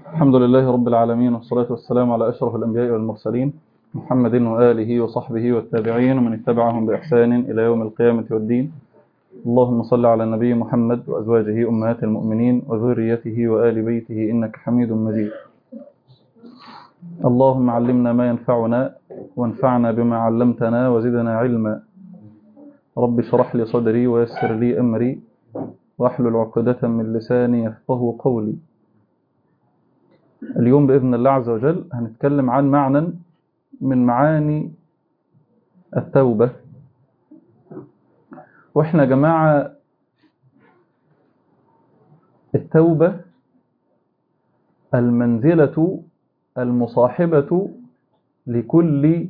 الحمد لله رب العالمين والصلاة والسلام على أشرف الأنبياء والمرسلين محمد وآله وصحبه والتابعين ومن اتبعهم بإحسان إلى يوم القيامة والدين اللهم صل على النبي محمد وأزواجه أمهات المؤمنين وذريته وآل بيته إنك حميد مجيد اللهم علمنا ما ينفعنا وانفعنا بما علمتنا وزدنا علما رب اشرح لي صدري ويسر لي أمري واحلل عقدة من لساني يفقه قولي اليوم بإذن الله عز وجل هنتكلم عن معنى من معاني التوبة وإحنا يا جماعة التوبة المنزلة المصاحبة لكل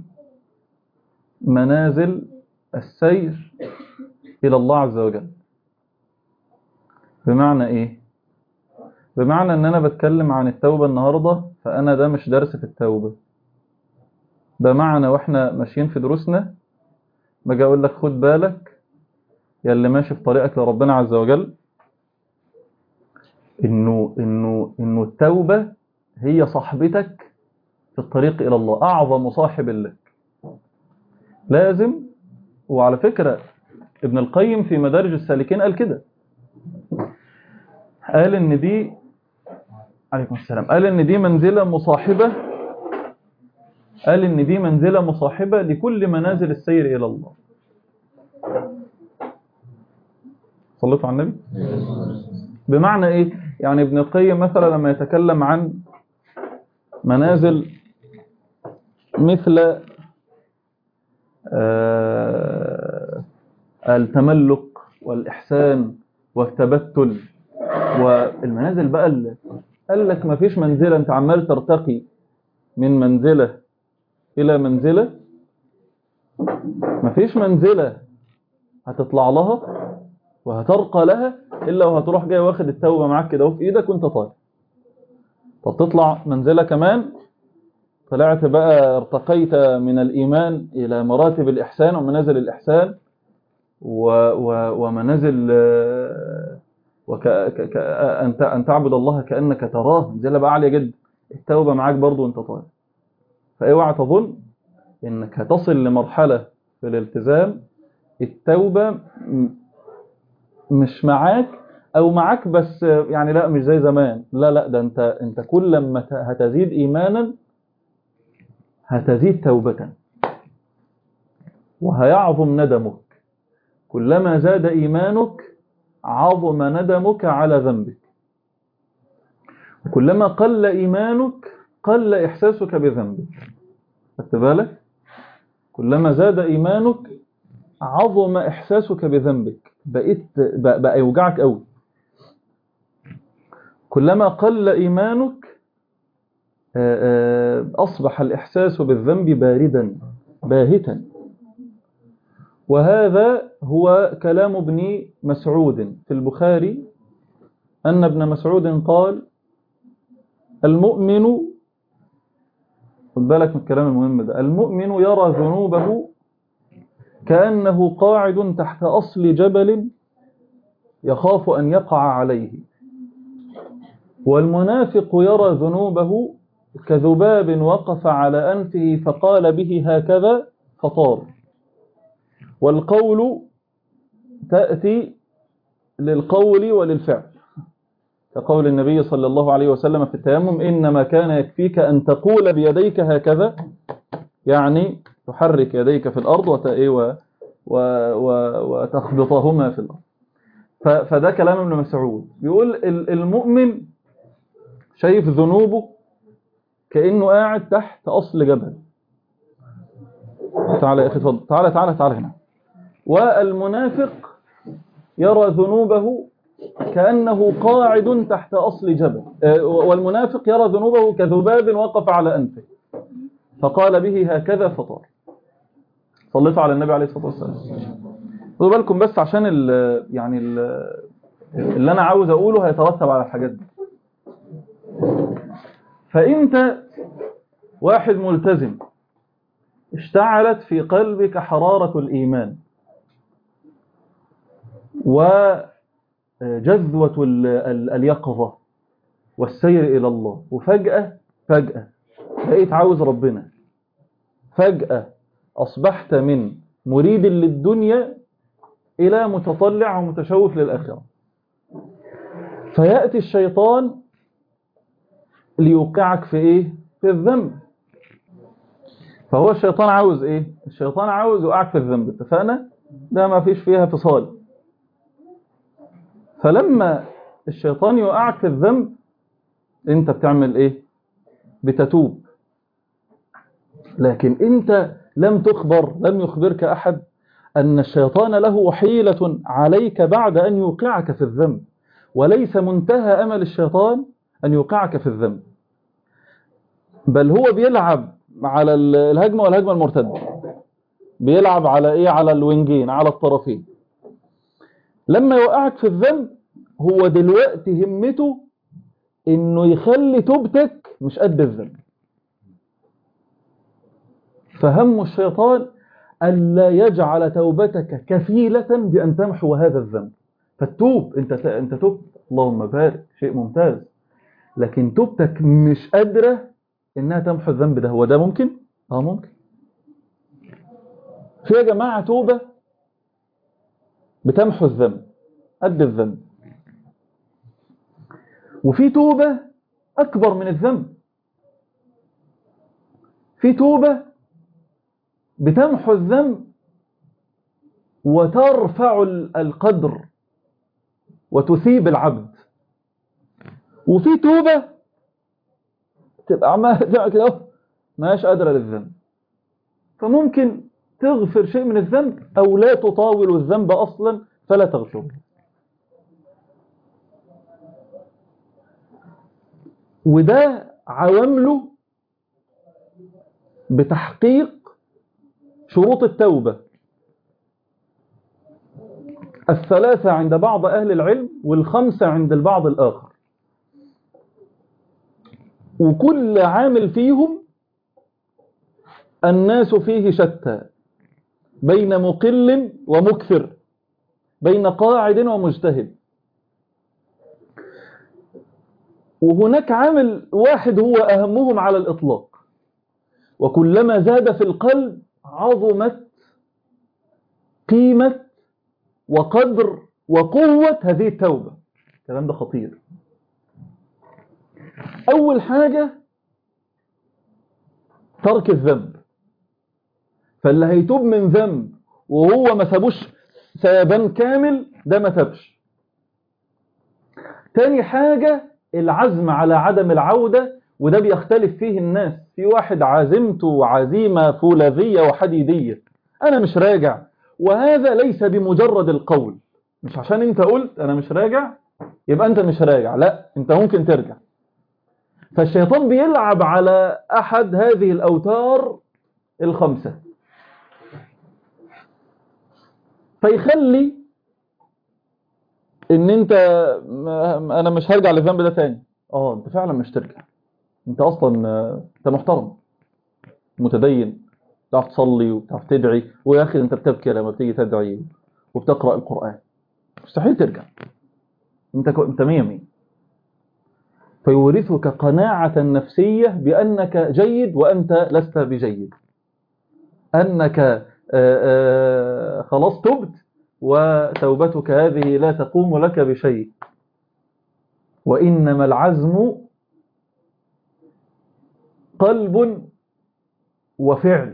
منازل السير إلى الله عز وجل بمعنى إيه؟ بمعنى ان انا بتكلم عن التوبة النهاردة فانا ده مش درس في التوبة بمعنى واحنا ماشيين في دروسنا باجي اقول لك خد بالك يا اللي ماشي في طريقك لربنا عز وجل انه انه انه التوبة هي صاحبتك في الطريق الى الله اعظم صاحب لك لازم وعلى فكرة ابن القيم في مدارج السالكين قال كده قال ان دي عليكم السلام قال ان دي منزلة مصاحبة قال ان دي منزلة مصاحبة لكل منازل السير الى الله صليتوا على النبي بمعنى ايه يعني ابن القيم مثلا لما يتكلم عن منازل مثل آه التملق والإحسان والتبتل والمنازل بقى اللي قال لك ما فيش منزلة انت عمال ترتقي من منزلة إلى منزلة ما فيش منزلة هتطلع لها وهترقى لها إلا وهتروح جاي واخد التوبة معاك كده في إيدك وانت طالع طب تطلع منزلة كمان طلعت بقى ارتقيت من الإيمان إلى مراتب الإحسان ومنازل الإحسان و و ومنازل وك... ك... ك... أن... أن تعبد الله كأنك تراه منزلة بقى عالية جدا التوبة معاك برضو وانت طالع فاوعى تظن انك هتصل لمرحلة في الالتزام التوبة مش معاك او معاك بس يعني لا مش زي زمان لا لا ده انت انت كل ما هتزيد ايمانا هتزيد توبة وهيعظم ندمك كلما زاد ايمانك عظم ندمك على ذنبك وكلما قل إيمانك قل إحساسك بذنبك خدت بالك كلما زاد إيمانك عظم إحساسك بذنبك بقيت بقى يوجعك قوي كلما قل إيمانك أصبح الإحساس بالذنب باردا باهتا وهذا هو كلام ابن مسعود في البخاري أن ابن مسعود قال المؤمن خد بالك من الكلام المهم ده المؤمن يرى ذنوبه كأنه قاعد تحت أصل جبل يخاف أن يقع عليه والمنافق يرى ذنوبه كذباب وقف على أنفه فقال به هكذا فطار والقول تأتي للقول وللفعل كقول النبي صلى الله عليه وسلم في التيمم إنما كان يكفيك أن تقول بيديك هكذا يعني تحرك يديك في الأرض و... و... وتخبطهما في الأرض فده كلام ابن مسعود بيقول المؤمن شايف ذنوبه كأنه قاعد تحت أصل جبل تعالى يا أخي تفضل تعالى تعالى تعالى هنا والمنافق يرى ذنوبه كأنه قاعد تحت أصل جبل والمنافق يرى ذنوبه كذباب وقف على أنفه فقال به هكذا فطار صليت على النبي عليه الصلاة والسلام خدوا بالكم بس عشان ال يعني ال اللي أنا عاوز أقوله هيترتب على الحاجات دي فأنت واحد ملتزم اشتعلت في قلبك حرارة الإيمان وجذوة اليقظة والسير إلى الله وفجأة فجأة بقيت عاوز ربنا فجأة أصبحت من مريد للدنيا إلى متطلع ومتشوف للآخرة فيأتي الشيطان ليوقعك في إيه؟ في الذنب فهو الشيطان عاوز إيه؟ الشيطان عاوز يوقعك في الذنب اتفقنا؟ ده ما فيش فيها فصال فلما الشيطان يوقعك في الذنب انت بتعمل ايه بتتوب لكن انت لم تخبر لم يخبرك احد ان الشيطان له حيلة عليك بعد ان يوقعك في الذنب وليس منتهى امل الشيطان ان يوقعك في الذنب بل هو بيلعب على الهجمة والهجمة المرتدة بيلعب على ايه على الوينجين على الطرفين لما يوقعك في الذنب هو دلوقتي همته انه يخلي توبتك مش قد الذنب فهم الشيطان ألا يجعل توبتك كفيلة بأن تمحو هذا الذنب فتوب انت انت تبت اللهم بارك شيء ممتاز لكن توبتك مش قادرة انها تمحو الذنب ده هو ده ممكن اه ممكن في يا جماعة توبة بتمحو الذنب قد الذنب وفي توبة أكبر من الذنب في توبة بتمحو الذنب وترفع القدر وتثيب العبد وفي توبة تبقى عمال كده ماش قادرة للذنب فممكن تغفر شيء من الذنب أو لا تطاول الذنب أصلا فلا تغفر وده عوامله بتحقيق شروط التوبة الثلاثة عند بعض أهل العلم والخمسة عند البعض الآخر وكل عامل فيهم الناس فيه شتى بين مقل ومكثر بين قاعد ومجتهد وهناك عامل واحد هو أهمهم على الإطلاق وكلما زاد في القلب عظمت قيمة وقدر وقوة هذه التوبة الكلام ده خطير أول حاجة ترك الذنب فاللي هيتوب من ذنب وهو ما سابوش ثيابان كامل ده ما تبش تاني حاجة العزم على عدم العودة وده بيختلف فيه الناس في واحد عزمته عزيمة فولاذية وحديدية أنا مش راجع وهذا ليس بمجرد القول مش عشان انت قلت أنا مش راجع يبقى أنت مش راجع لا أنت ممكن ترجع فالشيطان بيلعب على أحد هذه الأوتار الخمسة فيخلي ان انت انا مش هرجع للذنب ده تاني اه انت فعلا مش ترجع انت اصلا انت محترم متدين بتعرف تصلي وبتعرف تدعي ويا اخي انت بتبكي لما بتيجي تدعي وبتقرا القران مستحيل ترجع انت انت مية مية فيورثك قناعة نفسية بأنك جيد وأنت لست بجيد أنك آآ آآ خلاص تبت وتوبتك هذه لا تقوم لك بشيء وإنما العزم قلب وفعل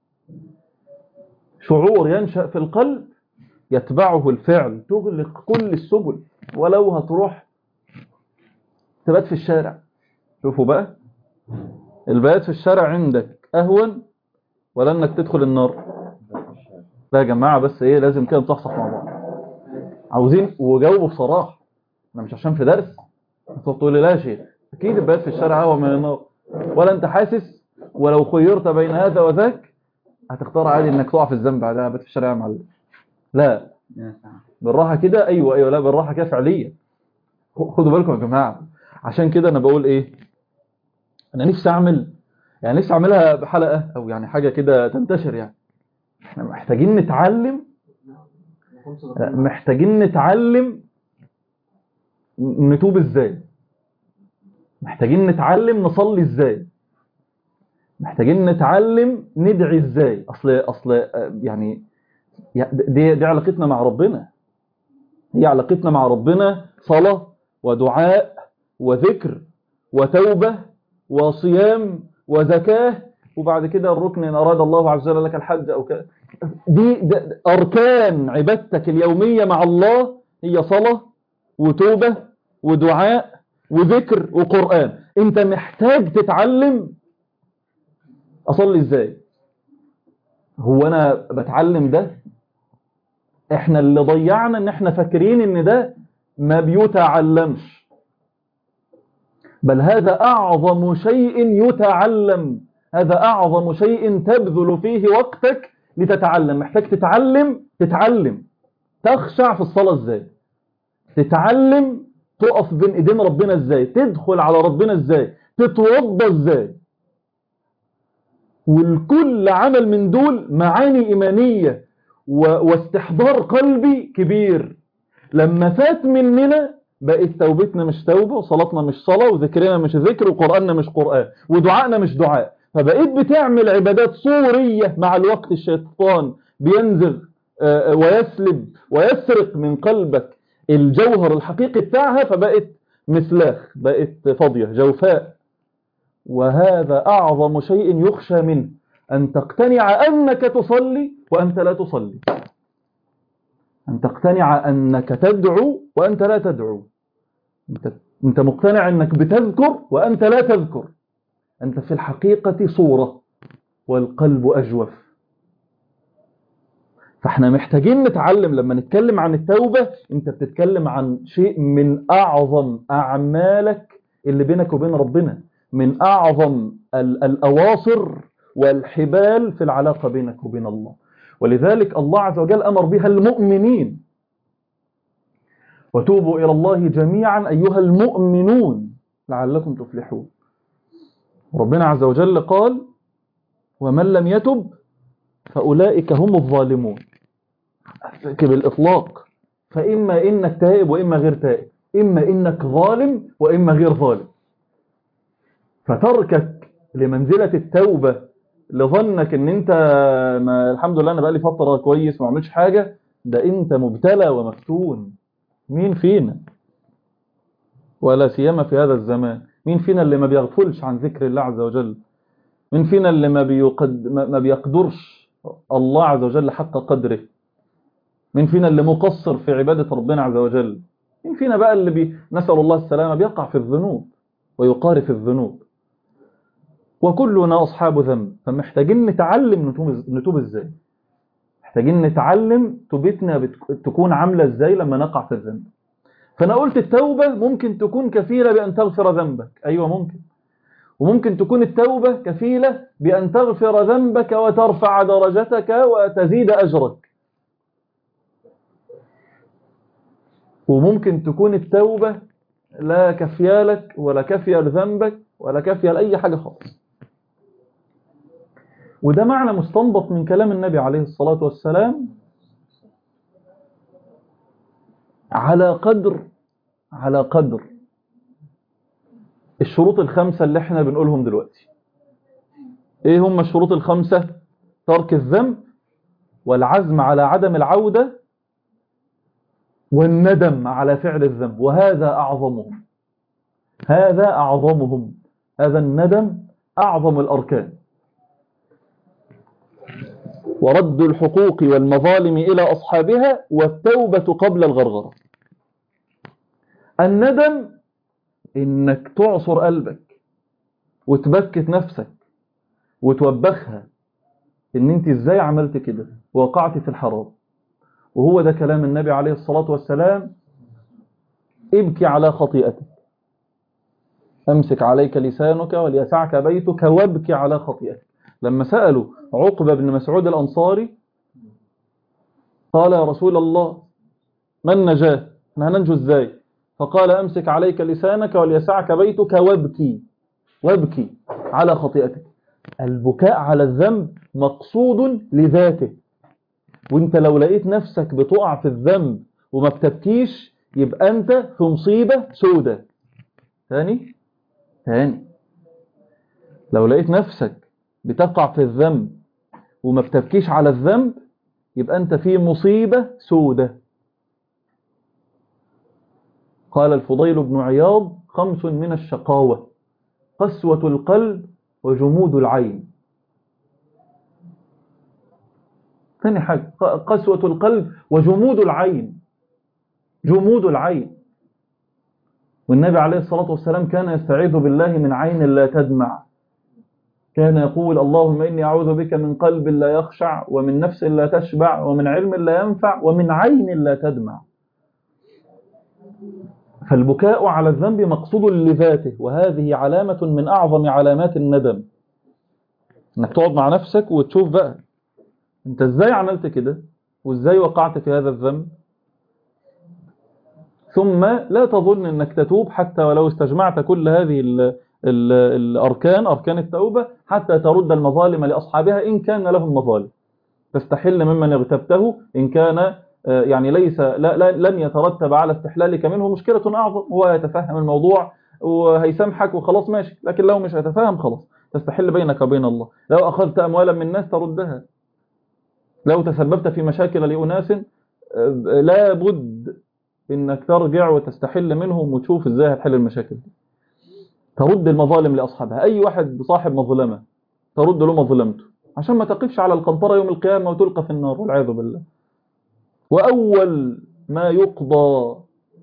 شعور ينشأ في القلب يتبعه الفعل تغلق كل السبل ولو هتروح تبات في الشارع شوفوا بقى البيات في الشارع عندك أهون ولا أنك تدخل النار لا يا جماعة بس ايه لازم كده نصحصح مع بعض عاوزين وجاوبوا بصراحة انا مش عشان في درس انت تقول لي لا يا شيخ اكيد البيت في الشارع هو من النار ولا انت حاسس ولو خيرت بين هذا وذاك هتختار عادي انك تقع في الذنب بعدها بيت في الشارع يا معلم لا بالراحة كده ايوه ايوه لا بالراحة كده فعليا خدوا بالكم يا جماعة عشان كده انا بقول ايه انا نفسي اعمل يعني نفسي اعملها بحلقة او يعني حاجة كده تنتشر يعني احنا محتاجين نتعلم محتاجين نتعلم نتوب ازاي محتاجين نتعلم نصلي ازاي محتاجين نتعلم ندعي ازاي اصل اصل آه، يعني يا- دي دي علاقتنا مع ربنا هي علاقتنا مع ربنا صلاة ودعاء وذكر وتوبة وصيام وزكاة وبعد كده الركن إن أراد الله عز وجل لك الحج أو كذا دي د- أركان عبادتك اليومية مع الله هي صلاة وتوبة ودعاء وذكر وقرآن أنت محتاج تتعلم أصلي إزاي هو أنا بتعلم ده احنا اللي ضيعنا ان احنا فاكرين ان ده ما بيتعلمش بل هذا اعظم شيء يتعلم هذا اعظم شيء تبذل فيه وقتك لتتعلم محتاج تتعلم تتعلم تخشع في الصلاة ازاي تتعلم تقف بين ايدين ربنا ازاي تدخل على ربنا ازاي تتوضى ازاي والكل عمل من دول معاني ايمانيه و- واستحضار قلبي كبير لما فات مننا بقت توبتنا مش توبة وصلاتنا مش صلاة وذكرنا مش ذكر وقرآننا مش قرآن ودعائنا مش دعاء فبقيت بتعمل عبادات صورية مع الوقت الشيطان بينزغ آه، ويسلب ويسرق من قلبك الجوهر الحقيقي بتاعها فبقت مسلاخ بقت فاضية جوفاء وهذا أعظم شيء يخشى منه أن تقتنع أنك تصلي وأنت لا تصلي أن تقتنع أنك تدعو وأنت لا تدعو أنت, أنت مقتنع أنك بتذكر وأنت لا تذكر أنت في الحقيقة صورة والقلب أجوف فاحنا محتاجين نتعلم لما نتكلم عن التوبة انت بتتكلم عن شيء من أعظم أعمالك اللي بينك وبين ربنا من أعظم ال- الأواصر والحبال في العلاقة بينك وبين الله ولذلك الله عز وجل أمر بها المؤمنين وتوبوا إلى الله جميعا أيها المؤمنون لعلكم تفلحون ربنا عز وجل قال ومن لم يتب فأولئك هم الظالمون بالإطلاق فإما إنك تائب وإما غير تائب إما إنك ظالم وإما غير ظالم فتركك لمنزلة التوبة لظنك ان انت ما الحمد لله انا بقالي فترة كويس ما عملش حاجة ده انت مبتلى ومفتون مين فينا ولا سيما في هذا الزمان مين فينا اللي ما بيغفلش عن ذكر الله عز وجل مين فينا اللي ما, بيقد ما ما بيقدرش الله عز وجل حق قدره مين فينا اللي مقصر في عبادة ربنا عز وجل مين فينا بقى اللي بي... نسأل الله السلامة بيقع في الذنوب ويقارف الذنوب وكلنا أصحاب ذنب فمحتاجين نتعلم نتوب, نتوب إزاي محتاجين نتعلم توبتنا بت... تكون عاملة إزاي لما نقع في الذنب فأنا قلت التوبة ممكن تكون كفيلة بأن تغفر ذنبك أيوة ممكن وممكن تكون التوبة كفيلة بأن تغفر ذنبك وترفع درجتك وتزيد أجرك وممكن تكون التوبة لا كفية لك ولا كفية لذنبك ولا كفية لأي حاجة خالص وده معنى مستنبط من كلام النبي عليه الصلاة والسلام على قدر على قدر الشروط الخمسة اللي احنا بنقولهم دلوقتي ايه هم الشروط الخمسة ترك الذنب والعزم على عدم العودة والندم على فعل الذنب وهذا أعظمهم هذا أعظمهم هذا الندم أعظم الأركان ورد الحقوق والمظالم إلى أصحابها والتوبة قبل الغرغرة الندم إنك تعصر قلبك وتبكت نفسك وتوبخها إن أنت إزاي عملت كده وقعت في الحرام وهو ده كلام النبي عليه الصلاة والسلام ابكي على خطيئتك أمسك عليك لسانك وليسعك بيتك وابكي على خطيئتك لما سألوا عقبة بن مسعود الأنصاري قال يا رسول الله ما النجاة احنا هننجو ازاي فقال أمسك عليك لسانك وليسعك بيتك وابكي وابكي على خطيئتك البكاء على الذنب مقصود لذاته وانت لو لقيت نفسك بتقع في الذنب وما بتبكيش يبقى انت في مصيبة سودة ثاني تاني لو لقيت نفسك بتقع في الذنب وما بتبكيش على الذنب يبقى أنت في مصيبة سودة قال الفضيل بن عياض خمس من الشقاوة قسوة القلب وجمود العين ثاني حاجة قسوة القلب وجمود العين جمود العين والنبي عليه الصلاة والسلام كان يستعيذ بالله من عين لا تدمع كان يقول اللهم إني أعوذ بك من قلب لا يخشع ومن نفس لا تشبع ومن علم لا ينفع ومن عين لا تدمع فالبكاء على الذنب مقصود لذاته وهذه علامة من أعظم علامات الندم انك تقعد مع نفسك وتشوف بقى انت ازاي عملت كده وازاي وقعت في هذا الذنب ثم لا تظن انك تتوب حتى ولو استجمعت كل هذه ال ال الأركان أركان التوبة حتى ترد المظالم لأصحابها إن كان لهم مظالم تستحل ممن اغتبته إن كان يعني ليس لا لا لن يترتب على استحلالك منه مشكلة أعظم هو يتفهم الموضوع وهيسامحك وخلاص ماشي لكن لو مش هيتفهم خلاص تستحل بينك وبين الله لو أخذت أموالا من الناس تردها لو تسببت في مشاكل لأناس لا بد إنك ترجع وتستحل منهم وتشوف إزاي هتحل المشاكل دي ترد المظالم لأصحابها أي واحد صاحب مظلمة ترد له مظلمته عشان ما تقفش على القنطرة يوم القيامة وتلقى في النار والعياذ بالله وأول ما يقضى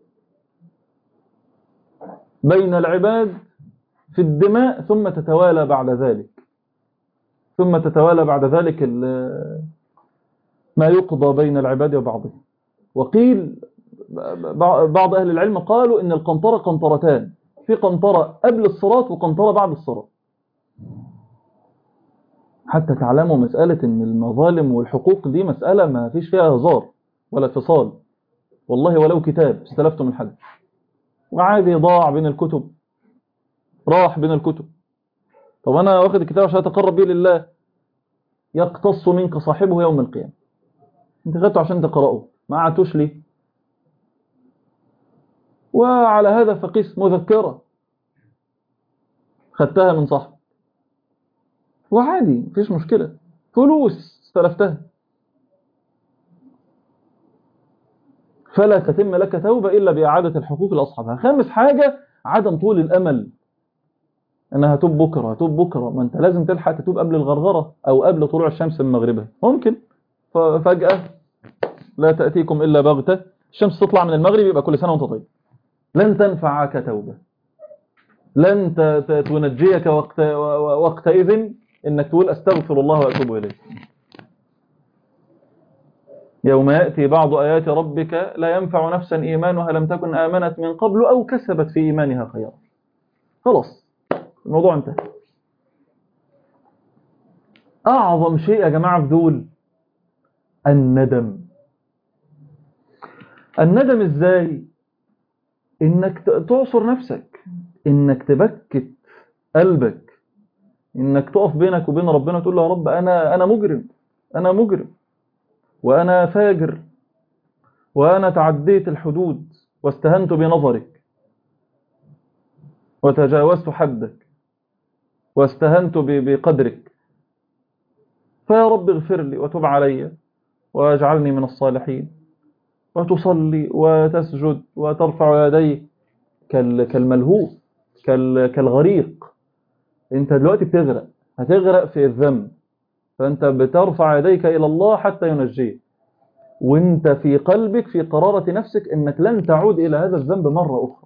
بين العباد في الدماء ثم تتوالى بعد ذلك ثم تتوالى بعد ذلك ما يقضى بين العباد وبعضهم وقيل بعض أهل العلم قالوا إن القنطرة قنطرتان في قنطرة قبل الصراط وقنطرة بعد الصراط حتى تعلموا مسألة ان المظالم والحقوق دي مسألة ما فيش فيها هزار ولا اتصال والله ولو كتاب استلفته من حد وعادي ضاع بين الكتب راح بين الكتب طب انا واخد الكتاب عشان اتقرب بيه لله يقتص منك صاحبه يوم القيامة انت خدته عشان تقرأه ما قعدتوش ليه وعلى هذا فقيس مذكرة خدتها من صاحب وعادي مفيش مشكلة فلوس استلفتها فلا تتم لك توبة إلا بإعادة الحقوق لأصحابها خامس حاجة عدم طول الأمل أنها توب بكرة توب بكرة ما أنت لازم تلحق تتوب قبل الغرغرة أو قبل طلوع الشمس من مغربها ممكن ففجأة لا تأتيكم إلا بغتة الشمس تطلع من المغرب يبقى كل سنة وانت طيب لن تنفعك توبة لن تنجيك وقت وقتئذ انك تقول استغفر الله واتوب اليه يوم يأتي بعض آيات ربك لا ينفع نفسا إيمانها لم تكن آمنت من قبل أو كسبت في إيمانها خيرا خلاص الموضوع انتهى أعظم شيء يا جماعة في دول الندم الندم ازاي انك تعصر نفسك انك تبكت قلبك انك تقف بينك وبين ربنا تقول له يا رب انا انا مجرم انا مجرم وانا فاجر وانا تعديت الحدود واستهنت بنظرك وتجاوزت حدك واستهنت بقدرك فيا رب اغفر لي وتب علي واجعلني من الصالحين وتصلي وتسجد وترفع يديك كالملهوف كالغريق انت دلوقتي بتغرق هتغرق في الذنب فانت بترفع يديك الى الله حتى ينجيك وانت في قلبك في قرارة نفسك انك لن تعود الى هذا الذنب مرة اخرى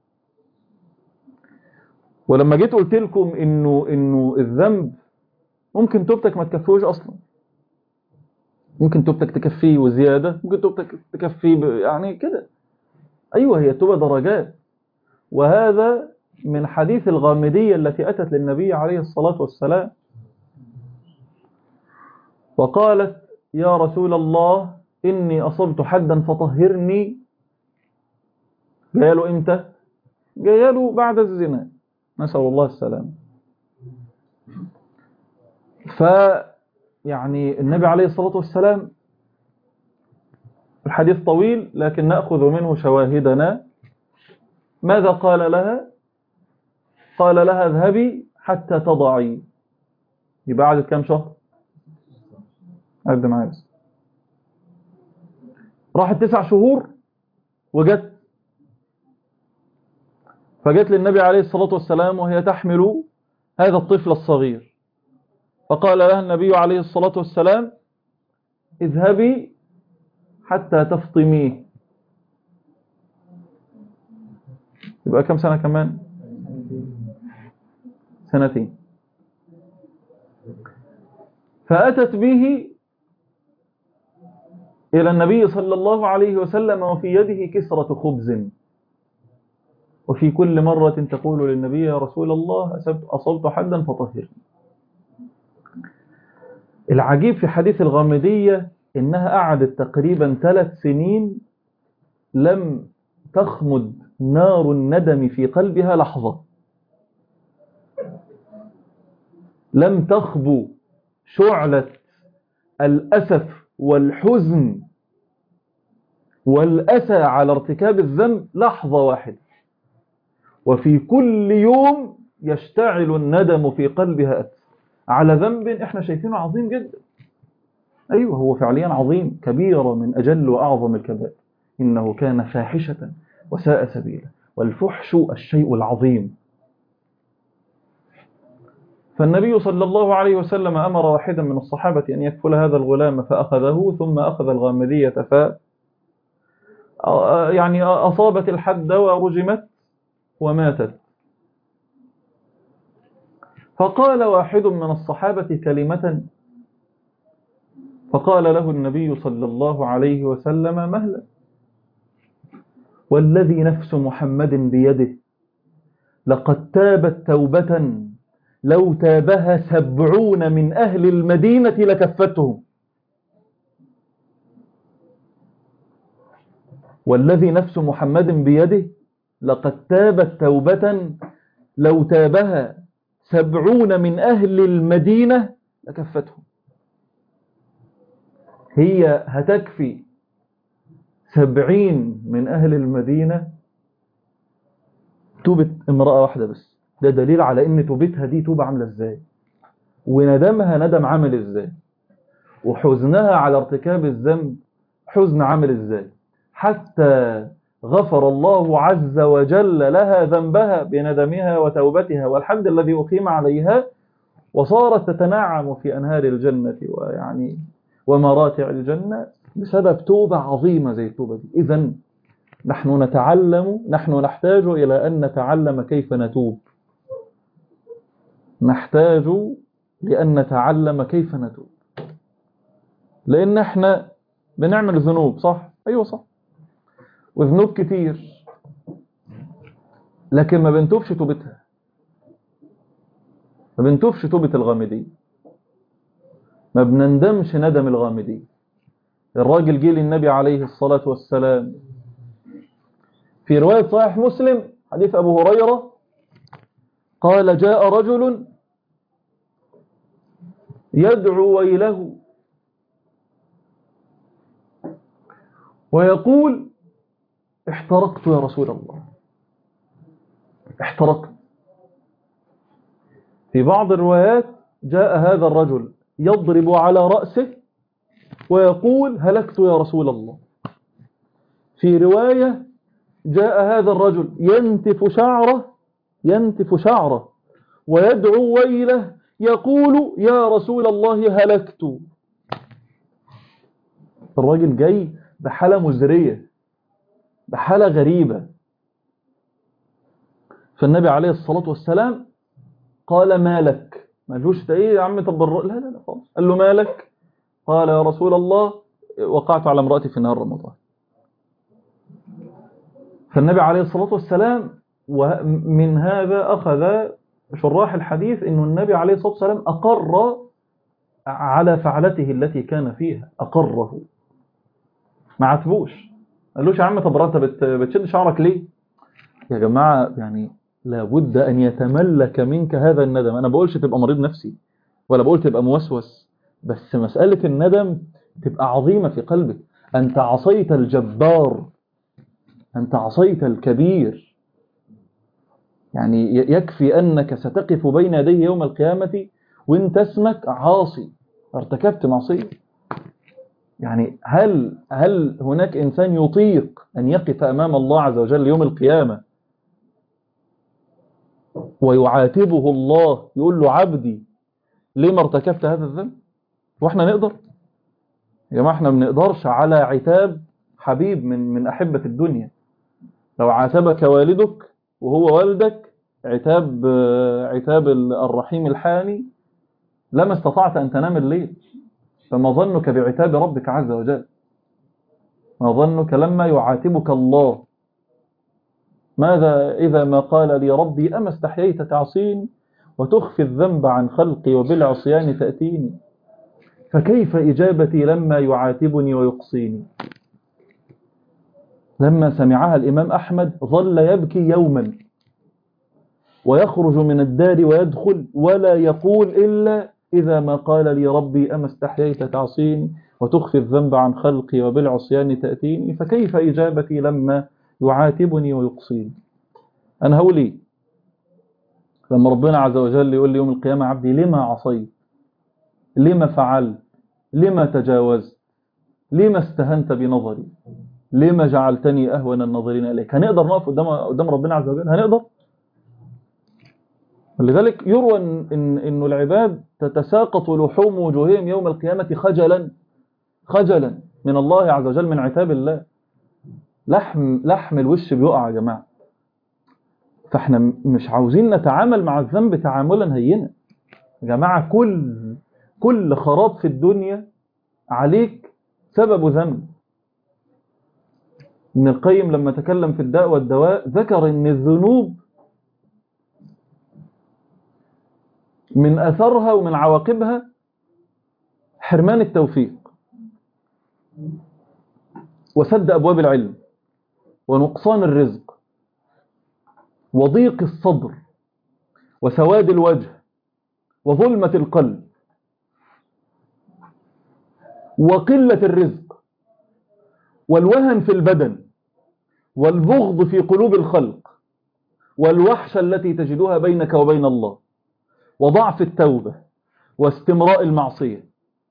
ولما جيت قلت لكم انه انه الذنب ممكن توبتك ما تكفيهوش اصلا ممكن توبتك تكفيه وزيادة ممكن توبتك تكفيه يعني كده أيوة هي التوبة درجات وهذا من حديث الغامدية التي أتت للنبي عليه الصلاة والسلام وقالت يا رسول الله إني أصبت حدا فطهرني جايله إمتى جايله بعد الزنا نسأل الله السلام ف يعني النبي عليه الصلاة والسلام الحديث طويل لكن نأخذ منه شواهدنا ماذا قال لها قال لها اذهبي حتى تضعي يبقى قعدت كام شهر قد معايا بس راحت تسع شهور وجت فجت للنبي عليه الصلاة والسلام وهي تحمل هذا الطفل الصغير فقال لها النبي عليه الصلاة والسلام اذهبي حتى تفطميه يبقى كم سنة كمان سنتين فأتت به إلى النبي صلى الله عليه وسلم وفي يده كسرة خبز وفي كل مرة تقول للنبي يا رسول الله أصبت حدا فطهرني العجيب في حديث الغامدية إنها قعدت تقريبا ثلاث سنين لم تخمد نار الندم في قلبها لحظة لم تخبو شعلة الأسف والحزن والأسى على ارتكاب الذنب لحظة واحدة وفي كل يوم يشتعل الندم في قلبها أكثر على ذنب احنا شايفينه عظيم جدا أيوة هو فعليا عظيم كبيرة من أجل وأعظم الكبائر إنه كان فاحشة وساء سبيلا والفحش الشيء العظيم فالنبي صلى الله عليه وسلم أمر واحدا من الصحابة أن يكفل هذا الغلام فأخذه ثم أخذ الغامدية ف يعني أصابت الحد ورجمت وماتت فقال واحد من الصحابة كلمة فقال له النبي صلى الله عليه وسلم مهلا والذي نفس محمد بيده لقد تابت توبة لو تابها سبعون من أهل المدينة لكفتهم والذي نفس محمد بيده لقد تابت توبة لو تابها سبعون من أهل المدينة لكفتهم هي هتكفي سبعين من أهل المدينة توبة امرأة واحدة بس ده دليل على ان توبتها دي توبة عاملة ازاي وندمها ندم عامل ازاي وحزنها على ارتكاب الذنب حزن عامل ازاي حتى غفر الله عز وجل لها ذنبها بندمها وتوبتها والحمد الذي أقيم عليها وصارت تتنعم في أنهار الجنة ويعني ومراتع الجنة بسبب توبة عظيمة زي التوبة دي إذا نحن نتعلم نحن نحتاج إلى أن نتعلم كيف نتوب نحتاج لأن نتعلم كيف نتوب لأن احنا بنعمل ذنوب صح؟ أيوة صح وذنوب كتير لكن ما بنتوبش توبتها ما بنتوبش توبة الغامدي ما بنندمش ندم الغامدي الراجل جه للنبي عليه الصلاة والسلام في رواية صحيح مسلم حديث أبو هريرة قال جاء رجل يدعو ويله ويقول احترقت يا رسول الله احترقت في بعض الروايات جاء هذا الرجل يضرب على رأسه ويقول هلكت يا رسول الله في رواية جاء هذا الرجل ينتف شعره ينتف شعره ويدعو ويله يقول يا رسول الله هلكت الراجل جاي بحالة مزرية بحالة غريبة فالنبي عليه الصلاة والسلام قال ما لك ما قالوش ايه يا عم طب لا لا لا خالص قال له ما لك قال يا رسول الله وقعت على امرأتي في نهار رمضان فالنبي عليه الصلاة والسلام ومن هذا أخذ شراح الحديث أن النبي عليه الصلاة والسلام أقر على فعلته التي كان فيها أقره ما عتبوش قالوش يا عم طب انت بتشد شعرك ليه يا جماعة يعني لابد أن يتملك منك هذا الندم أنا بقولش تبقى مريض نفسي ولا بقول تبقى موسوس بس مسألة الندم تبقى عظيمة في قلبك أنت عصيت الجبار أنت عصيت الكبير يعني يكفي أنك ستقف بين يديه يوم القيامة وانت اسمك عاصي ارتكبت معصية يعني هل هل هناك إنسان يطيق أن يقف أمام الله عز وجل يوم القيامة ويعاتبه الله يقول له عبدي ليه ما ارتكبت هذا الذنب واحنا نقدر يا جماعه احنا ما بنقدرش على عتاب حبيب من من احبه الدنيا لو عاتبك والدك وهو والدك عتاب عتاب الرحيم الحاني لما استطعت ان تنام الليل فما ظنك بعتاب ربك عز وجل ما ظنك لما يعاتبك الله ماذا إذا ما قال لي ربي أما استحييت تعصيني وتخفي الذنب عن خلقي وبالعصيان تأتيني فكيف إجابتي لما يعاتبني ويقصيني لما سمعها الإمام أحمد ظل يبكي يوما ويخرج من الدار ويدخل ولا يقول إلا إذا ما قال لي ربي أما استحييت تعصيني وتخفي الذنب عن خلقي وبالعصيان تأتيني فكيف إجابتي لما يعاتبني ويقصيني أنا هقول إيه لما ربنا عز وجل يقول لي يوم القيامة عبدي لما عصيت لما فعلت لما تجاوزت لما استهنت بنظري لما جعلتني أهون الناظرين إليك هنقدر نقف قدام قدام ربنا عز وجل هنقدر لذلك يروى إن, إن العباد تتساقط لحوم وجوههم يوم القيامة خجلا خجلا من الله عز وجل من عتاب الله لحم لحم الوش بيقع يا جماعة فاحنا مش عاوزين نتعامل مع الذنب تعاملا هينا يا جماعة كل كل خراب في الدنيا عليك سبب ذنب ابن القيم لما تكلم في الداء والدواء ذكر ان الذنوب من اثرها ومن عواقبها حرمان التوفيق وسد ابواب العلم ونقصان الرزق وضيق الصدر وسواد الوجه وظلمة القلب وقلة الرزق والوهن في البدن والبغض في قلوب الخلق والوحشة التي تجدها بينك وبين الله وضعف التوبة واستمراء المعصية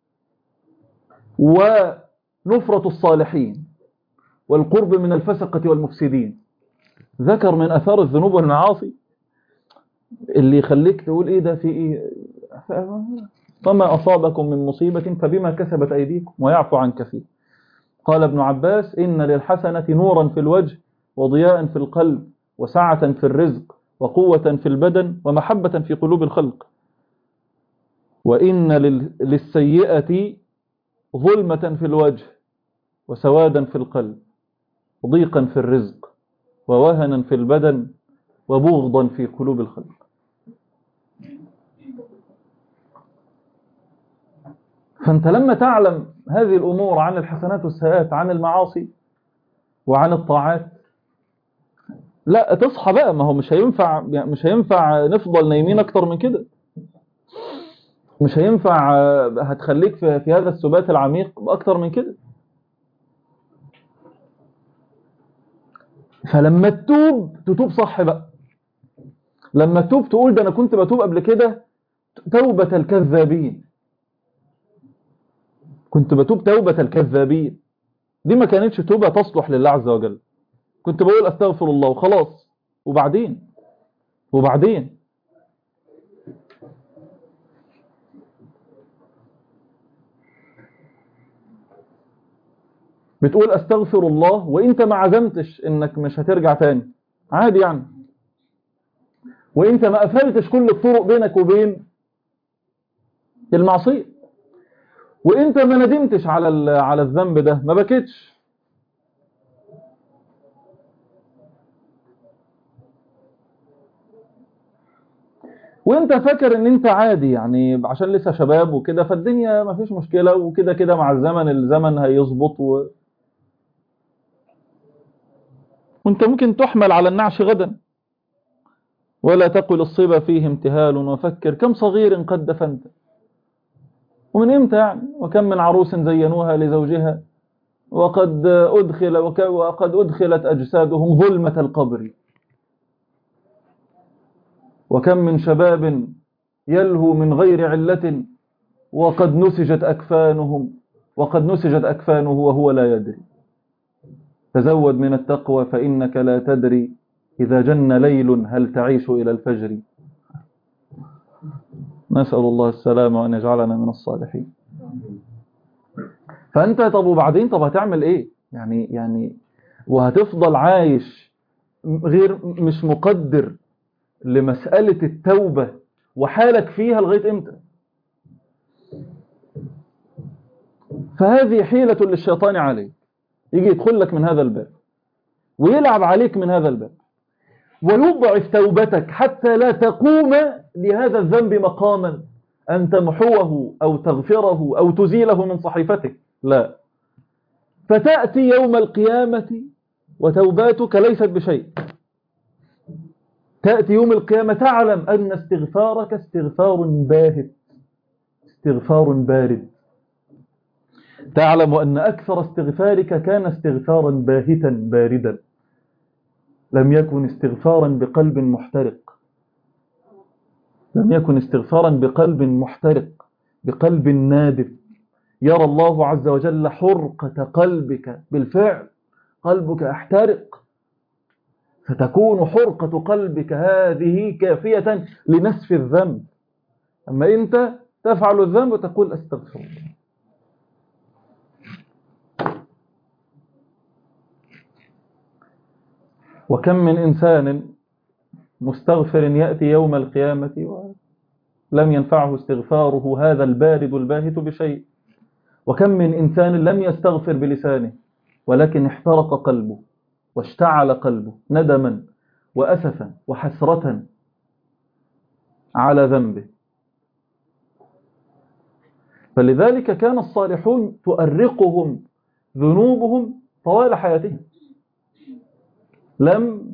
ونفرة الصالحين والقرب من الفسقة والمفسدين ذكر من أثار الذنوب والمعاصي اللي يخليك تقول إيه ده في إيه فما أصابكم من مصيبة فبما كسبت أيديكم ويعفو عن كثير قال ابن عباس إن للحسنة نورا في الوجه وضياء في القلب وسعة في الرزق وقوة في البدن ومحبة في قلوب الخلق وإن للسيئة ظلمة في الوجه وسوادا في القلب وضيقا في الرزق ووهنا في البدن وبغضا في قلوب الخلق فأنت لما تعلم هذه الأمور عن الحسنات والسيئات عن المعاصي وعن الطاعات لا تصحى بقى ما هو مش هينفع مش هينفع نفضل نايمين أكتر من كده مش هينفع هتخليك في, في هذا السبات العميق أكتر من كده فلما تتوب تتوب صح بقى لما تتوب تقول ده أنا كنت بتوب قبل كده توبة الكذابين كنت بتوب توبة الكذابين دي ما كانتش توبة تصلح لله عز وجل كنت بقول استغفر الله وخلاص وبعدين وبعدين بتقول استغفر الله وانت ما عزمتش انك مش هترجع تاني عادي يعني وانت ما قفلتش كل الطرق بينك وبين المعصيه وانت ما ندمتش على على الذنب ده ما بكيتش وانت فاكر ان انت عادي يعني عشان لسه شباب وكده فالدنيا ما فيش مشكلة وكده كده مع الزمن الزمن هيظبط و... وانت ممكن تحمل على النعش غدا ولا تقل الصبا فيه امتهال وفكر كم صغير قد دفنت ومن امتى يعني وكم من عروس زينوها لزوجها وقد أدخل وقد أدخلت أجسادهم ظلمة القبر وكم من شباب يلهو من غير علة وقد نسجت أكفانهم وقد نسجت أكفانه وهو لا يدري تزود من التقوى فإنك لا تدري إذا جن ليل هل تعيش إلى الفجر نسأل الله السلامة وأن يجعلنا من الصالحين فأنت طب وبعدين طب هتعمل إيه يعني يعني وهتفضل عايش غير مش مقدر لمسألة التوبة وحالك فيها لغاية إمتى فهذه حيلة للشيطان عليك يجي يدخل لك من هذا الباب ويلعب عليك من هذا الباب ويضعف توبتك حتى لا تقوم لهذا الذنب مقاما أن تمحوه أو تغفره أو تزيله من صحيفتك لا فتأتي يوم القيامة وتوباتك ليست بشيء تأتي يوم القيامة تعلم أن استغفارك استغفار باهت استغفار بارد تعلم أن أكثر استغفارك كان استغفارا باهتا باردا لم يكن استغفارا بقلب محترق لم يكن استغفارا بقلب محترق بقلب نادف يرى الله عز وجل حرقة قلبك بالفعل قلبك احترق فتكون حرقة قلبك هذه كافية لنسف الذنب أما أنت تفعل الذنب وتقول أستغفر الله وكم من إنسان مستغفر يأتي يوم القيامة ولم ينفعه استغفاره هذا البارد الباهت بشيء وكم من إنسان لم يستغفر بلسانه ولكن احترق قلبه واشتعل قلبه ندما وأسفا وحسرة على ذنبه فلذلك كان الصالحون تؤرقهم ذنوبهم طوال حياتهم لم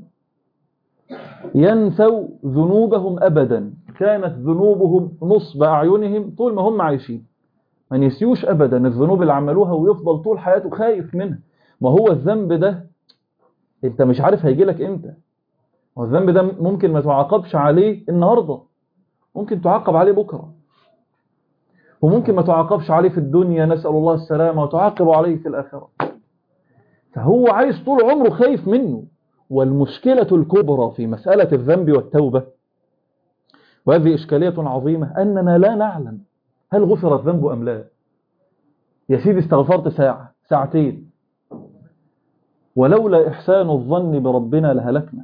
ينسوا ذنوبهم أبدا كانت ذنوبهم نصب أعينهم طول ما هم عايشين ما نسيوش أبدا الذنوب اللي عملوها ويفضل طول حياته خايف منها ما هو الذنب ده انت مش عارف هيجي لك امتى والذنب ده ممكن ما تعاقبش عليه النهاردة ممكن تعاقب عليه بكرة وممكن ما تعاقبش عليه في الدنيا نسأل الله السلامة وتعاقب عليه في الآخرة فهو عايش طول عمره خايف منه والمشكلة الكبرى في مسألة الذنب والتوبة وهذه إشكالية عظيمة أننا لا نعلم هل غفر الذنب أم لا يا سيدي استغفرت ساعة ساعتين ولولا إحسان الظن بربنا لهلكنا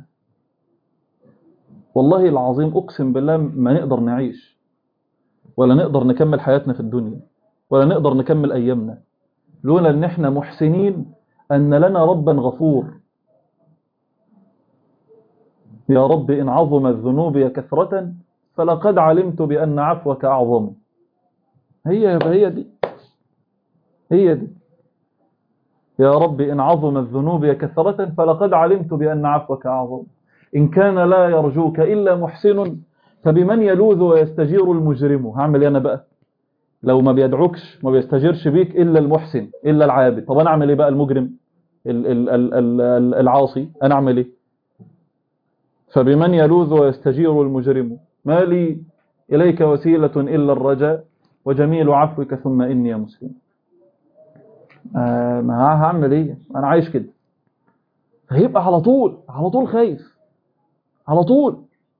والله العظيم أقسم بالله ما نقدر نعيش ولا نقدر نكمل حياتنا في الدنيا ولا نقدر نكمل أيامنا لولا أن احنا محسنين أن لنا ربا غفور يا رب إن عظم الذنوب كثرة فلقد علمت بأن عفوك أعظم هي هي دي هي دي يا رب إن عظم الذنوب كثرة فلقد علمت بأن عفوك أعظم إن كان لا يرجوك إلا محسن فبمن يلوذ ويستجير المجرم هعمل إيه أنا بقى لو ما بيدعوكش ما بيستجيرش بيك إلا المحسن إلا العابد طب أنا أعمل إيه بقى المجرم ال- ال- ال- ال- العاصي أنا أعمل إيه فبمن يلوذ ويستجير المجرم ما لي إليك وسيلة إلا الرجاء وجميل عفوك ثم إني يا مسلم آه ما هعمل إيه أنا عايش كده فهيبقى على طول على طول خايف على طول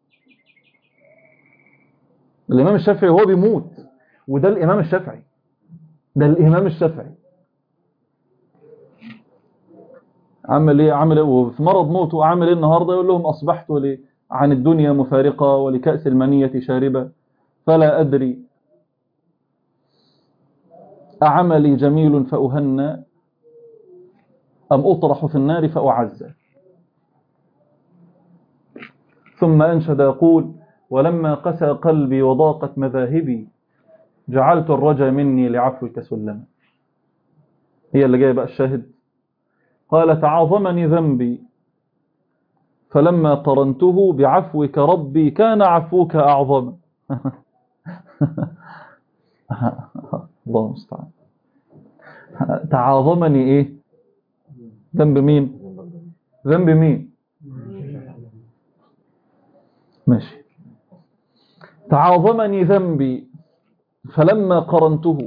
الإمام الشافعي وهو بيموت وده الإمام الشافعي ده الإمام الشافعي عمل ايه عمل ايه وفي مرض موته عمل ايه النهارده يقول لهم اصبحت لي عن الدنيا مفارقة ولكأس المنية شاربة فلا أدري أعملي جميل فأهنى أم أطرح في النار فأعزى ثم أنشد يقول ولما قسى قلبي وضاقت مذاهبي جعلت الرجا مني لعفوك سلما هي اللي جايه بقى الشاهد قال تعاظمني ذنبي فلما قرنته بعفوك ربي كان عفوك أعظم الله المستعان تعاظمني ايه ذنب مين ذنب مين ماشي تعاظمني ذنبي فلما قرنته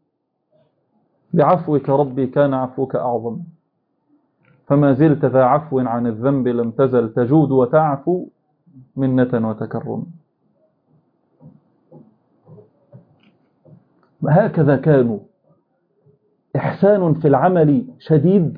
بعفوك ربي كان عفوك أعظم فما زلت ذا عفو عن الذنب لم تزل تجود وتعفو منة وتكرم هكذا كانوا إحسان في العمل شديد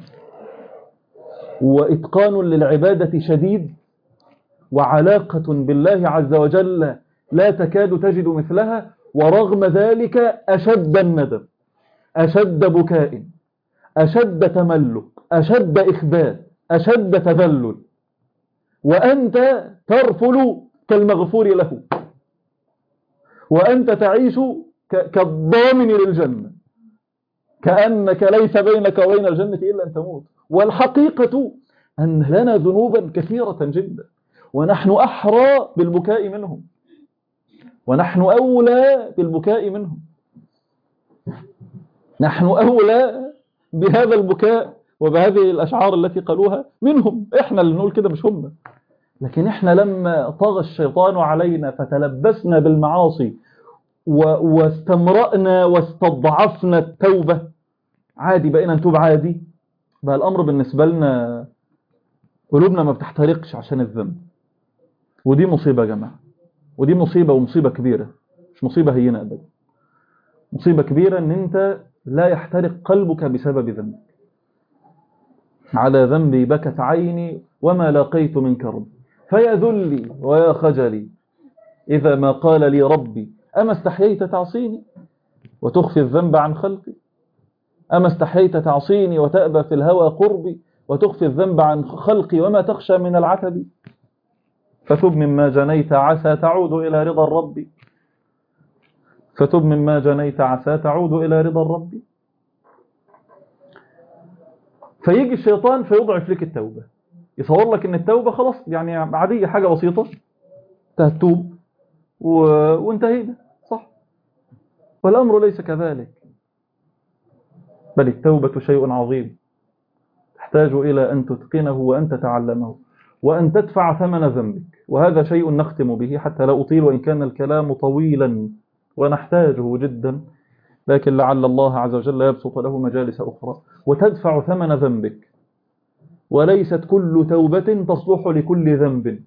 وإتقان للعبادة شديد وعلاقة بالله عز وجل لا تكاد تجد مثلها ورغم ذلك أشد الندم أشد بكاء أشد تملك أشد إخبات أشد تذلل وأنت ترفل كالمغفور له وأنت تعيش كالضامن للجنة كأنك ليس بينك وبين الجنة إلا أن تموت والحقيقة أن لنا ذنوبا كثيرة جدا ونحن أحرى بالبكاء منهم ونحن أولى بالبكاء منهم نحن أولى بهذا البكاء وبهذه الأشعار التي قالوها منهم إحنا اللي نقول كده مش هم لكن إحنا لما طغى الشيطان علينا فتلبسنا بالمعاصي واستمرأنا واستضعفنا التوبة عادي بقينا نتوب عادي بقى الأمر بالنسبة لنا قلوبنا ما بتحترقش عشان الذنب ودي مصيبة يا جماعة ودي مصيبة ومصيبة كبيرة مش مصيبة هينة أبدا مصيبة كبيرة ان انت لا يحترق قلبك بسبب ذنبك على ذنبي بكت عيني وما لاقيت من كرب فيا ذلي ويا خجلي إذا ما قال لي ربي أما استحييت تعصيني وتخفي الذنب عن خلقي أما استحييت تعصيني وتأبى في الهوى قربي وتخفي الذنب عن خلقي وما تخشى من العتب فتب مما جنيت عسى تعود إلى رضا الرب فتب مما جنيت عسى تعود إلى رضا الرب فيجي الشيطان فيضعف لك التوبة يصور لك ان التوبة خلاص يعني عادية حاجة بسيطة تهتوب و... وانتهينا صح والأمر ليس كذلك بل التوبة شيء عظيم تحتاج إلى أن تتقنه وأن تتعلمه وأن تدفع ثمن ذنبك وهذا شيء نختم به حتى لا أطيل وإن كان الكلام طويلا ونحتاجه جدا لكن لعل الله عز وجل يبسط له مجالس أخرى وتدفع ثمن ذنبك وليست كل توبة تصلح لكل ذنب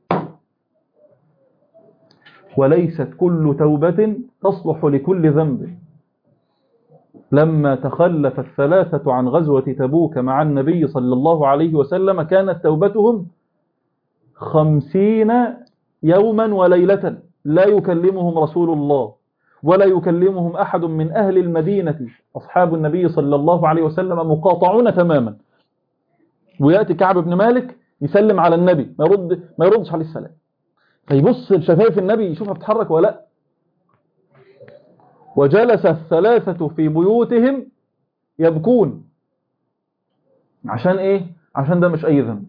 وليست كل توبة تصلح لكل ذنب لما تخلف الثلاثة عن غزوة تبوك مع النبي صلى الله عليه وسلم كانت توبتهم خمسين يوما وليلة لا يكلمهم رسول الله ولا يكلمهم أحد من أهل المدينة أصحاب النبي صلى الله عليه وسلم مقاطعون تماما ويأتي كعب بن مالك يسلم على النبي ما, يرد ما يردش عليه السلام فيبص لشفايف النبي يشوفها بتحرك ولا لا وجلس الثلاثة في بيوتهم يبكون عشان ايه عشان ده مش اي ذنب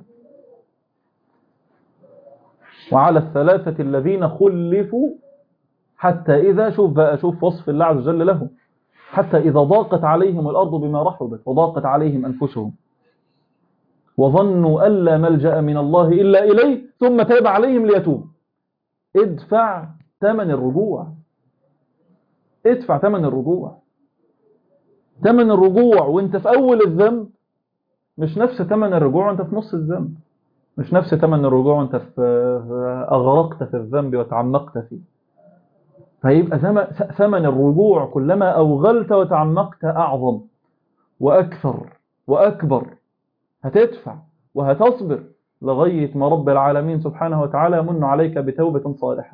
وعلى الثلاثة الذين خلفوا حتى إذا شوف بقى شوف وصف الله عز وجل لهم حتى إذا ضاقت عليهم الأرض بما رحبت وضاقت عليهم أنفسهم وظنوا ألا ملجأ من الله إلا إليه ثم تاب عليهم ليتوب ادفع ثمن الرجوع ادفع ثمن الرجوع ثمن الرجوع وانت في أول الذنب مش نفس ثمن الرجوع وانت في نص الذنب مش نفس ثمن الرجوع وانت في أغرقت في الذنب وتعمقت فيه فيبقى ثمن الرجوع كلما أوغلت وتعمقت أعظم وأكثر وأكبر هتدفع وهتصبر لغاية ما رب العالمين سبحانه وتعالى يمن عليك بتوبة صالحة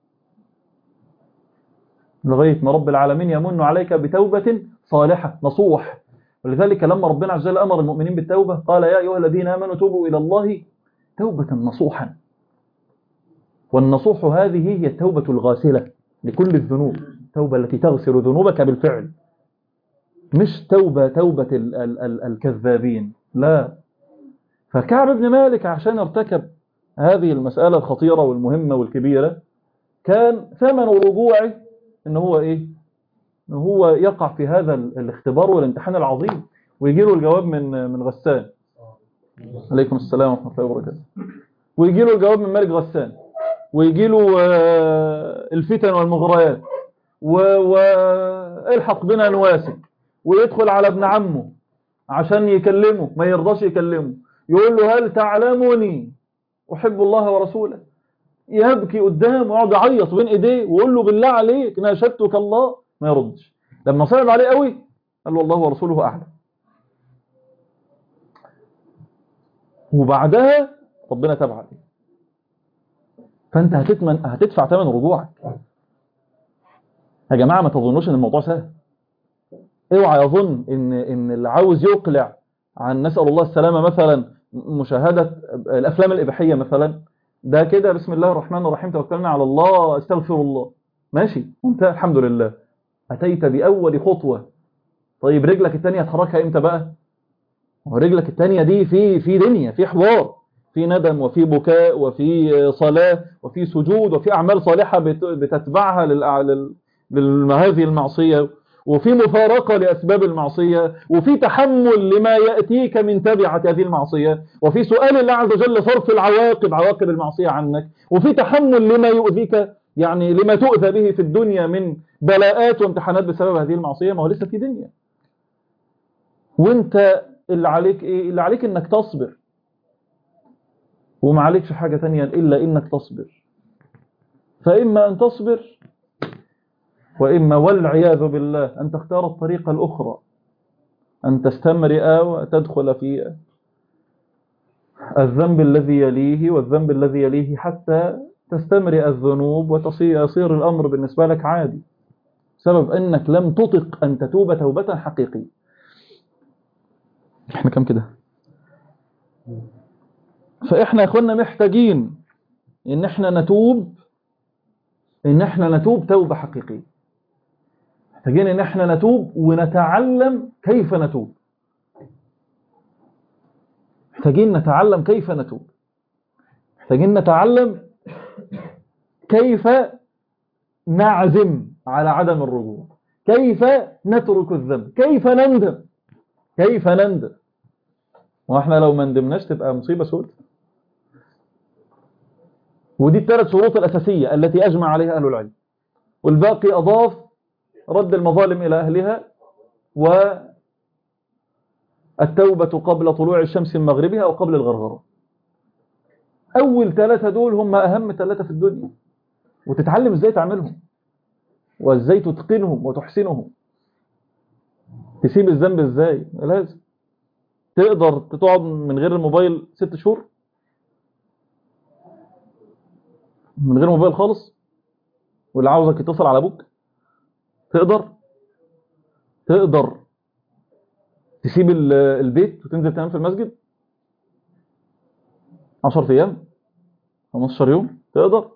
لغاية ما رب العالمين يمن عليك بتوبة صالحة نصوح ولذلك لما ربنا عز وجل أمر المؤمنين بالتوبة قال يا أيها الذين آمنوا توبوا إلى الله توبة نصوحا والنصوح هذه هي التوبة الغاسلة لكل الذنوب التوبة التي تغسل ذنوبك بالفعل مش توبة توبة ال ال ال الكذابين لا فكعب بن مالك عشان ارتكب هذه المسألة الخطيرة والمهمة والكبيرة كان ثمن رجوعه ان هو ايه ان هو يقع في هذا الاختبار والامتحان العظيم ويجي له الجواب من من غسان عليكم السلام ورحمة الله وبركاته ويجي له الجواب من مالك غسان ويجي له الفتن والمغريات والحق بنا نواسك ويدخل على ابن عمه عشان يكلمه ما يرضاش يكلمه يقول له هل تعلمني أحب الله ورسوله يبكي قدامه ويقعد يعيط بين ايديه ويقول له بالله عليك ناشدتك الله ما يردش لما صعب عليه قوي قال له الله ورسوله اعلم وبعدها ربنا تاب عليه فانت هتتمن هتدفع ثمن رجوعك يا جماعه ما تظنوش ان الموضوع سهل اوعى يظن ان ان اللي عاوز يقلع عن نسال الله السلامه مثلا مشاهده الافلام الاباحيه مثلا ده كده بسم الله الرحمن الرحيم توكلنا على الله استغفر الله ماشي وانت الحمد لله اتيت باول خطوه طيب رجلك الثانيه هتحركها امتى بقى رجلك الثانيه دي في في دنيا في حوار في ندم وفي بكاء وفي صلاه وفي سجود وفي اعمال صالحه بتتبعها لهذه المعصيه وفي مفارقة لأسباب المعصية وفي تحمل لما يأتيك من تبعة هذه المعصية وفي سؤال الله عز وجل صرف العواقب عواقب المعصية عنك وفي تحمل لما يؤذيك يعني لما تؤذى به في الدنيا من بلاءات وامتحانات بسبب هذه المعصية ما هو لسه في دنيا وانت اللي عليك ايه اللي عليك انك تصبر وما عليكش حاجة تانية إلا إنك تصبر فإما أن تصبر وإما والعياذ بالله أن تختار الطريقة الأخرى أن تستمرئ وتدخل في الذنب الذي يليه والذنب الذي يليه حتى تستمرئ الذنوب ويصير الأمر بالنسبة لك عادي سبب أنك لم تطق أن تتوب توبة حقيقية احنا كم كده فإحنا يا أخوانا محتاجين إن احنا نتوب إن احنا نتوب توبة حقيقية محتاجين ان احنا نتوب ونتعلم كيف نتوب محتاجين نتعلم كيف نتوب محتاجين نتعلم كيف نعزم على عدم الرجوع كيف نترك الذنب كيف نندم كيف نندم واحنا لو ما ندمناش تبقى مصيبة سودة ودي الثلاث شروط الأساسية التي أجمع عليها أهل العلم والباقي أضاف رد المظالم إلى أهلها والتوبة قبل طلوع الشمس من مغربها أو قبل الغرغرة أول ثلاثة دول هم أهم ثلاثة في الدنيا وتتعلم إزاي تعملهم وإزاي تتقنهم وتحسنهم تسيب الذنب إزاي لازم تقدر تقعد من غير الموبايل ست شهور من غير موبايل خالص واللي عاوزك يتصل على ابوك تقدر تقدر تسيب البيت وتنزل تنام في المسجد 10 ايام 15 يوم تقدر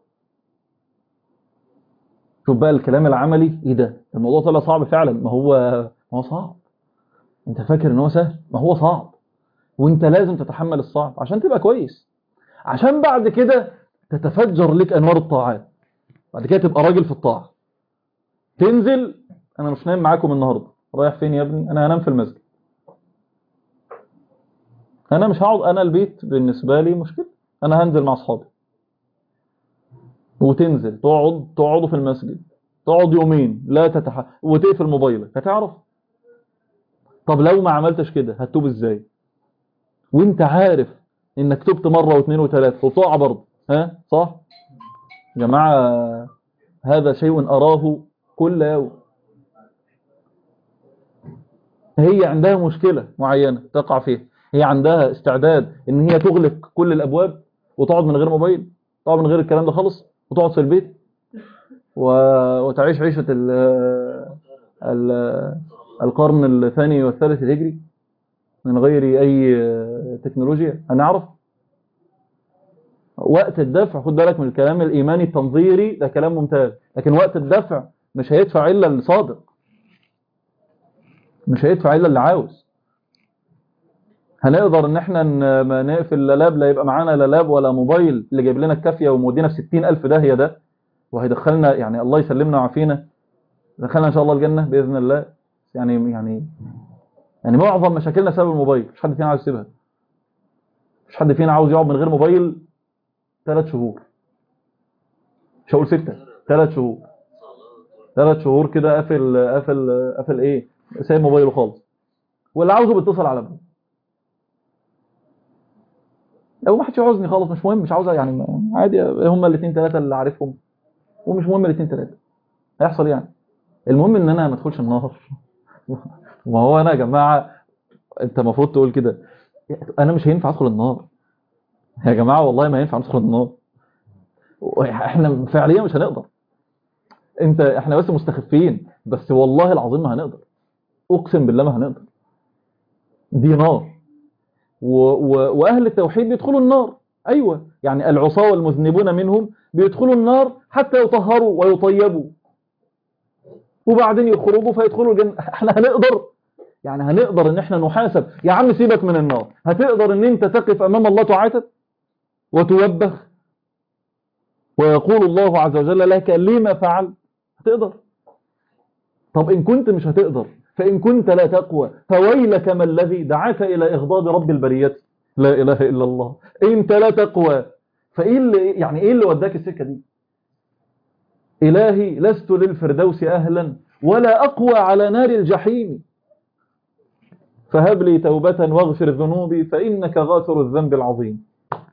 شوف بقى الكلام العملي ايه ده الموضوع طلع صعب فعلا ما هو ما هو صعب انت فاكر ان هو سهل ما هو صعب وانت لازم تتحمل الصعب عشان تبقى كويس عشان بعد كده تتفجر لك انوار الطاعات بعد كده تبقى راجل في الطاعه تنزل انا مش نايم معاكم النهارده رايح فين يا ابني انا هنام في المسجد انا مش هقعد انا البيت بالنسبه لي مشكله انا هنزل مع اصحابي وتنزل تقعد تقعدوا في المسجد تقعد يومين لا تتح وتقفل موبايلك هتعرف طب لو ما عملتش كده هتتوب ازاي وانت عارف انك تبت مره واثنين وثلاثه وطاعه برضه ها صح يا جماعه هذا شيء اراه كل يوم هي عندها مشكلة معينة تقع فيها هي عندها استعداد ان هي تغلق كل الابواب وتقعد من غير موبايل تقعد من غير الكلام ده خالص وتقعد في البيت و... وتعيش عيشة ال... ال... القرن الثاني والثالث الهجري من غير اي تكنولوجيا هنعرف وقت الدفع خد بالك من الكلام الايماني التنظيري ده كلام ممتاز لكن وقت الدفع مش هيدفع الا الصادق مش هيدفع الا اللي عاوز هنقدر ان احنا نقفل لا لاب لا يبقى معانا لا لاب ولا موبايل اللي جايب لنا الكافيه ومودينا في 60000 داهيه ده وهيدخلنا يعني الله يسلمنا ويعافينا دخلنا ان شاء الله الجنه باذن الله يعني يعني يعني معظم مشاكلنا سبب الموبايل مش حد فينا عاوز يسيبها مش حد فينا عاوز يقعد من غير موبايل ثلاث شهور مش هقول ستة ثلاث شهور ثلاث شهور كده قافل قافل قافل ايه سايب موبايله خالص واللي عاوزه بيتصل على ابنه لو ما حدش يعوزني خالص مش مهم مش عاوز يعني ما- عادي هم الاثنين ثلاثه اللي عارفهم ومش مهم الاثنين ثلاثه هيحصل يعني المهم ان انا ما ادخلش النار ما هو انا يا جماعه انت المفروض تقول كده انا مش هينفع ادخل النار يا جماعه والله ما ينفع ندخل النار احنا فعليا مش هنقدر انت احنا بس مستخفين بس والله العظيم ما هنقدر اقسم بالله ما هنقدر دي نار و و واهل التوحيد بيدخلوا النار ايوه يعني العصاة والمذنبون منهم بيدخلوا النار حتى يطهروا ويطيبوا وبعدين يخرجوا فيدخلوا الجنة احنا هنقدر يعني هنقدر ان احنا نحاسب يا عم سيبك من النار هتقدر ان انت تقف امام الله تعاتب وتوبخ ويقول الله عز وجل لك لما فعلت هتقدر طب إن كنت مش هتقدر فإن كنت لا تقوى فويلك ما الذي دعاك إلى إغضاب رب البرية لا إله إلا الله أنت لا تقوى فإيه اللي يعني إيه اللي وداك السكة دي إلهي لست للفردوس أهلا ولا أقوى على نار الجحيم فهب لي توبة واغفر ذنوبي فإنك غافر الذنب العظيم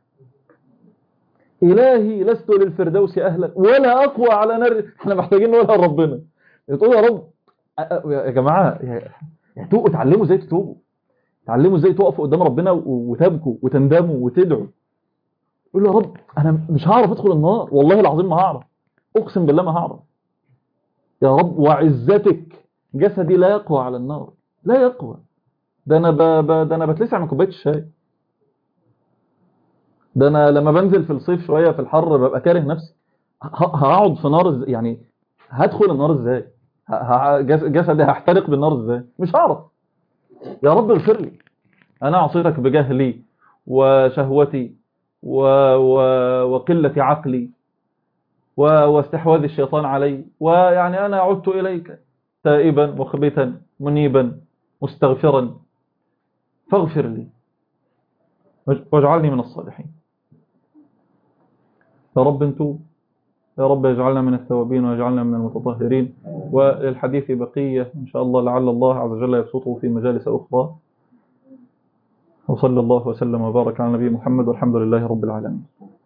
إلهي لست للفردوس أهلا ولا أقوى على نار احنا محتاجين نقولها لربنا تقول يا رب أ- أ- يا جماعة يا- يا توقوا اتعلموا ازاي تتوبوا اتعلموا ازاي تقفوا قدام ربنا و- وتبكوا وتندموا وتدعوا قول له يا رب انا مش هعرف ادخل النار والله العظيم ما هعرف اقسم بالله ما هعرف يا رب وعزتك جسدي لا يقوى على النار لا يقوى ده انا ب... ب... ده انا بتلسع من كوبايه الشاي ده انا لما بنزل في الصيف شويه في الحر ببقى كاره نفسي ه- هقعد في نار إز... يعني هدخل النار ازاي ه... ه... جس- جسدي هحترق بالنار ازاي مش هعرف يا رب اغفر لي انا عصيتك بجهلي وشهوتي و... و... وقله عقلي و... واستحواذ الشيطان علي ويعني انا عدت اليك تائبا مخبتا منيبا مستغفرا فاغفر لي واجعلني من الصالحين يا رب انتوب يا رب اجعلنا من التوابين واجعلنا من المتطهرين وللحديث بقية إن شاء الله لعل الله عز وجل يبسطه في مجالس أخرى وصلى الله وسلم وبارك على نبي محمد والحمد لله رب العالمين